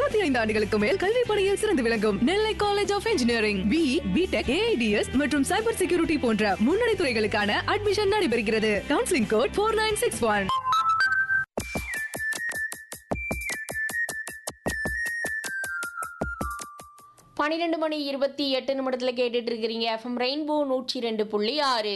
இருபத்தி ஐந்து ஆண்டுகளுக்கு மேல் கல்வி பணியில் சிறந்து விளங்கும் Nellai college of engineering B BTech AI DS மற்றும் சைபர் செக்யூரிட்டி போன்ற முன்னணி துறைகளுக்கான அட்மிஷன் நடைபெறுகிறது counselling code four nine six one பன்னிரெண்டு மணி இருபத்தி எட்டு நிமிடத்தில் கேட்டுட்டு இருக்கிறீங்க எஃப்எம் ரெயின்போ நூற்றி ரெண்டு புள்ளி ஆறு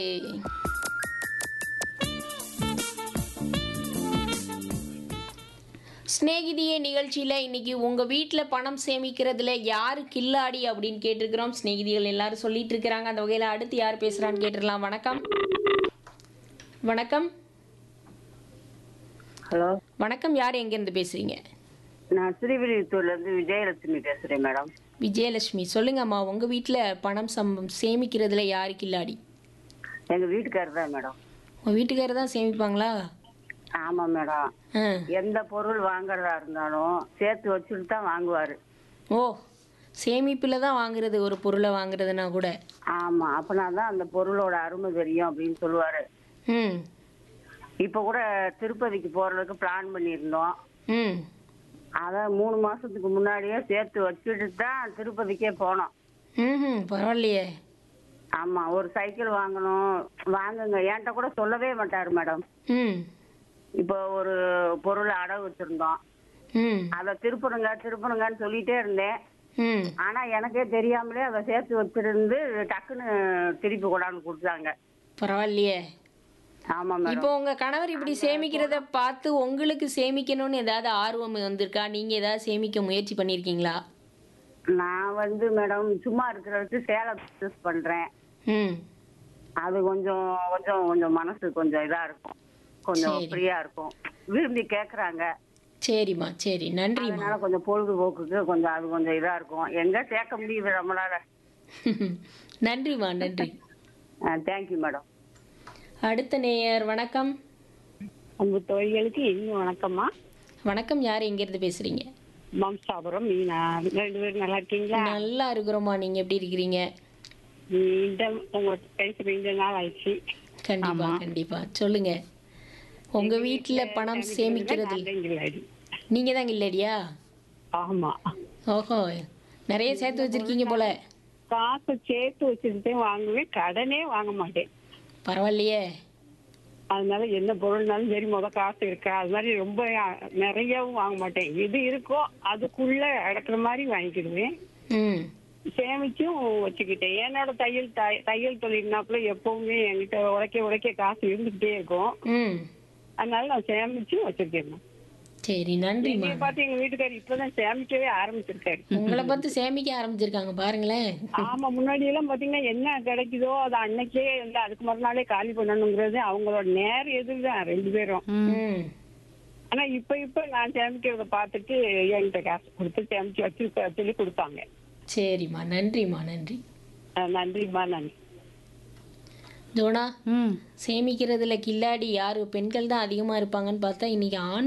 ஸ்நேகிதியே நிகழ்ச்சியில் இன்னைக்கு உங்கள் வீட்டில் பணம் சேமிக்கிறதுல யாரு கில்லாடி அப்படின்னு கேட்டிருக்கிறோம் ஸ்நேகிதிகள் எல்லாரும் சொல்லிட்டு இருக்கிறாங்க அந்த வகையில் அடுத்து யார் பேசுகிறான்னு கேட்டுடலாம் வணக்கம் வணக்கம் ஹலோ வணக்கம் யார் எங்கேருந்து பேசுகிறீங்க நான் திருவிழித்தூர்ல இருந்து விஜயலட்சுமி பேசுறேன் மேடம் விஜயலட்சுமி சொல்லுங்கம்மா உங்கள் வீட்டில் பணம் சம் சேமிக்கிறதுல யாரு கில்லாடி எங்க வீட்டுக்காரர் தான் மேடம் உங்கள் வீட்டுக்காரர் தான் சேமிப்பாங்களா ஆமா மேடம் ஆ எந்த பொருள் வாங்குறதா இருந்தாலும் சேர்த்து வச்சுட்டு தான் வாங்குவாரு ஓ சேமிப்பில் தான் வாங்குறது ஒரு பொருளை வாங்குறதுனா கூட ஆமா அப்பனா தான் அந்த பொருளோட அருமை தெரியும் அப்படின்னு சொல்லுவாரு ம் இப்ப கூட திருப்பதிக்கு போறதுக்கு பிளான் பண்ணியிருந்தோம் ம் அதான் மூணு மாசத்துக்கு முன்னாடியே சேர்த்து வச்சுட்டு தான் திருப்பதிக்கே போனோம் ம் பரவாயில்லையே ஆமா ஒரு சைக்கிள் வாங்கணும் வாங்குங்க என்கிட்ட கூட சொல்லவே மாட்டாரு மேடம் ம் இப்போ ஒரு பொருளை அடகு வச்சிருந்தோம் ம் அதை திருப்பணுங்க திருப்பணுங்கன்னு சொல்லிட்டே இருந்தேன் ம் ஆனா எனக்கே தெரியாமலே அதை சேர்த்து வச்சிருந்து டக்குன்னு திருப்பி கொண்டாந்து கொடுத்தாங்க பரவாயில்லையே ஆமா இப்போ மேடம் உங்க கணவர் இப்படி சேமிக்கிறத பார்த்து உங்களுக்கு சேமிக்கணும்னு ஏதாவது ஆர்வம் வந்திருக்கா நீங்க ஏதாவது சேமிக்க முயற்சி பண்ணியிருக்கீங்களா நான் வந்து மேடம் சும்மா இருக்கிறதுக்கு சேலை பிசினஸ் பண்றேன் ம் அது கொஞ்சம் கொஞ்சம் கொஞ்சம் மனசு கொஞ்சம் இதா இருக்கும் கொஞ்சம் சரி. ஃப்ரீயா இருக்கும் விரும்பி கேக்குறாங்க சரிம்மா சரி நன்றிம்மா அதனால கொஞ்சம் பொழுதுபோக்குக்கு கொஞ்சம் அது கொஞ்சம் இதா இருக்கும் எங்க சேர்க்க முடியுது நம்மளால நன்றிம்மா நன்றி தேங்க்யூ மேடம் அடுத்த நேயர் வணக்கம் உங்க தோழிகளுக்கு இன்னும் வணக்கம்மா வணக்கம் யார் எங்கேருந்து பேசுறீங்க மம்சாபுரம் மீனா ரெண்டு பேரும் நல்லா இருக்கீங்களா நல்லா இருக்கிறோம்மா நீங்க எப்படி இருக்கிறீங்க இந்த உங்க பேசுற இந்த நாள் ஆயிடுச்சு கண்டிப்பா கண்டிப்பா சொல்லுங்க உங்க வீட்ல பணம் சேமிக்கிறது இல்லடி நீங்க தான் இல்லடியா ஆமா ஓஹோ நிறைய சேர்த்து வச்சிருக்கீங்க போல காசு சேர்த்து வச்சுட்டு வாங்குவேன் கடனே வாங்க மாட்டேன் பரவாயில்லையே அதனால என்ன பொருள்னாலும் சரி முத காசு இருக்கா அது மாதிரி ரொம்ப நிறையவும் வாங்க மாட்டேன் எது இருக்கோ அதுக்குள்ள அடக்குற மாதிரி வாங்கிக்கிடுவேன் ம் சேமிச்சும் வச்சுக்கிட்டேன் என்னோட தையல் தை- தையல் தொழில்னாப்புல எப்பவுமே என்கிட்ட உழைக்க உழைக்க காசு இருந்துகிட்டே இருக்கும் ம் அதனால நான் சேமிச்சு வச்சிருக்கேன் சரி நன்றிம்மா என்னைய பார்த்து எங்க வீட்டுக்காரர் இப்பதான் சேமிக்கவே ஆரம்பிச்சிருக்காரு உங்களை பார்த்து சேமிக்க ஆரம்பிச்சிருக்காங்க பாருங்களேன் ஆமா முன்னாடி எல்லாம் பாத்தீங்கன்னா என்ன கிடைக்குதோ அது அன்னைக்கே இல்ல அதுக்கு மறுநாளே காலி பண்ணணுங்கிறது அவங்களோட நேர எதிர்தான் ரெண்டு பேரும் ம் ஆனா இப்ப இப்ப நான் சேமிக்கிறத பார்த்துட்டு என்கிட்ட காசு கொடுத்து சேமிச்சு வச்சிருக்க சொல்லி கொடுப்பாங்க சரிம்மா நன்றிம்மா நன்றி அஹ் நன்றிம்மா நன்றி ஜோனா சேமிக்கிறதுல கில்லாடி யாரு பெண்கள் தான் அதிகமா இருப்பாங்கன்னு பார்த்தா இன்னைக்கு ஆண்